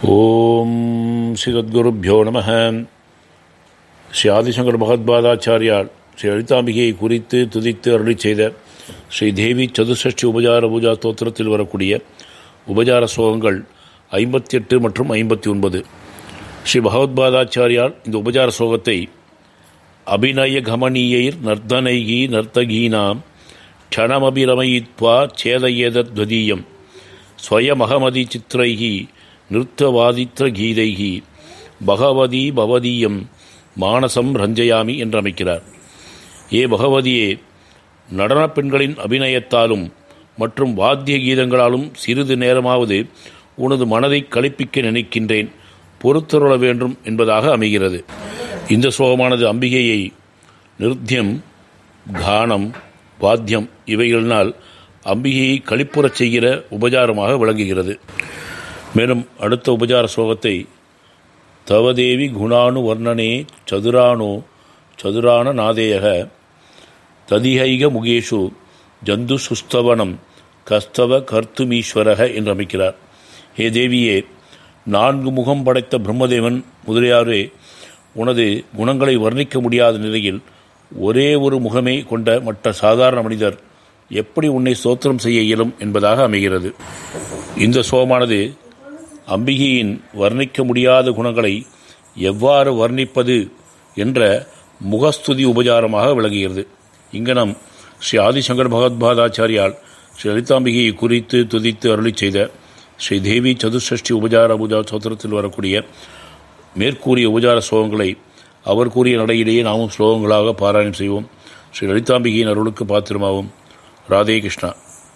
ஓம் ஸ்ரீ சத்குருப்பியோ நம ஸ்ரீ ஆதிசங்கர் பகவத்பாதாச்சாரியால் ஸ்ரீ லலிதாம்பிகையை குறித்து துதித்து அருளி செய்த ஸ்ரீ தேவி சதுசஷ்டி உபஜார பூஜா ஸ்தோத்திரத்தில் வரக்கூடிய உபஜார ஸ்லோகங்கள் ஐம்பத்தி எட்டு மற்றும் ஐம்பத்தி ஒன்பது ஸ்ரீ பகவத்பாதாச்சாரியால் இந்த உபஜார ஸ்லோகத்தை அபிநய கமனீயைர் நர்த்தனைகி நர்த்தகீனாம் க்ஷணமபிரமயித்வா சேதயேதத்வதீயம் ஸ்வயமகமதி சித்திரைகி நிறுத்தவாதித்ர கீதைகி பகவதி பவதீயம் மானசம் ரஞ்சயாமி என்று அமைக்கிறார் ஏ பகவதியே நடனப் பெண்களின் அபிநயத்தாலும் மற்றும் வாத்திய கீதங்களாலும் சிறிது நேரமாவது உனது மனதை களிப்பிக்க நினைக்கின்றேன் பொறுத்தருள வேண்டும் என்பதாக அமைகிறது இந்த ஸ்லோகமானது அம்பிகையை நிருத்தியம் கானம் வாத்தியம் இவைகளினால் அம்பிகையை களிப்புறச் செய்கிற உபச்சாரமாக விளங்குகிறது மேலும் அடுத்த உபச்சார ஸ்லோகத்தை தவதேவி குணானு வர்ணனே சதுரானோ சதுரான நாதேயக ததிஹைக முகேஷு ஜந்து சுஸ்தவனம் கஸ்தவ கர்த்துமீஸ்வரக என்று அமைக்கிறார் ஹே தேவியே நான்கு முகம் படைத்த பிரம்மதேவன் முதலியாரே உனது குணங்களை வர்ணிக்க முடியாத நிலையில் ஒரே ஒரு முகமே கொண்ட மற்ற சாதாரண மனிதர் எப்படி உன்னை சோத்திரம் செய்ய இயலும் என்பதாக அமைகிறது இந்த சோமானது அம்பிகையின் வர்ணிக்க முடியாத குணங்களை எவ்வாறு வர்ணிப்பது என்ற முகஸ்துதி உபச்சாரமாக விளங்குகிறது இங்கனம் ஸ்ரீ ஆதிசங்கர் பகவத்பாதாச்சாரியால் ஸ்ரீ லலிதாம்பிகையை குறித்து துதித்து அருளி செய்த ஸ்ரீ தேவி சதுஷ்டி உபச்சார பூஜா சோத்திரத்தில் வரக்கூடிய மேற்கூறிய உபச்சார ஸ்லோகங்களை அவர் கூறிய நடையிலேயே நாமும் ஸ்லோகங்களாக பாராயணம் செய்வோம் ஸ்ரீ லலிதாம்பிகையின் அருளுக்கு பாத்திரமாவும் ராதே கிருஷ்ணா